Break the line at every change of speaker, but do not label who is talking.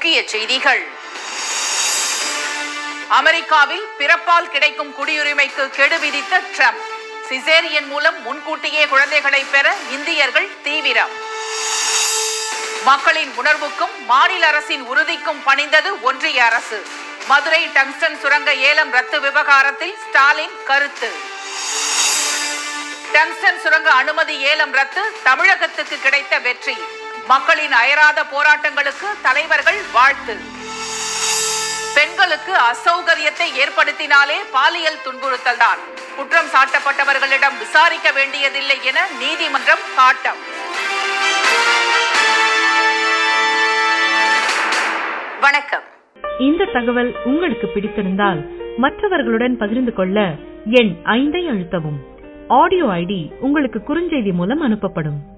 முக்கிய செய்திகள் அமெரிக்காவில் பிறப்பால் கிடைக்கும் குடியுரிமைக்கு கெடு விதித்த ட்ரம்ப் சிசேரியன் மூலம் முன்கூட்டியே குழந்தைகளை பெற இந்தியர்கள் தீவிரம் மக்களின் உணர்வுக்கும் மாநில அரசின் உறுதிக்கும் பணிந்தது ஒன்றிய அரசு மதுரை டங்ஸ்டன் சுரங்க ஏலம் ரத்து விவகாரத்தில் ஸ்டாலின் கருத்து டங்ஸ்டன் சுரங்க அனுமதி ஏலம் ரத்து தமிழகத்துக்கு கிடைத்த வெற்றி மக்களின் அயராத போராட்டங்களுக்கு தலைவர்கள் வாழ்த்து பெண்களுக்கு அசௌகரியத்தை ஏற்படுத்தினாலே பாலியல் துன்புறுத்தல் தான் குற்றம் சாட்டப்பட்டவர்களிடம் விசாரிக்க வேண்டியதில்லை என நீதிமன்றம் காட்டம் வணக்கம்
இந்த தகவல் உங்களுக்கு பிடித்திருந்தால் மற்றவர்களுடன் பகிர்ந்து கொள்ள எண் ஐந்தை அழுத்தவும் ஆடியோ ஐடி உங்களுக்கு குறுஞ்செய்தி மூலம் அனுப்பப்படும்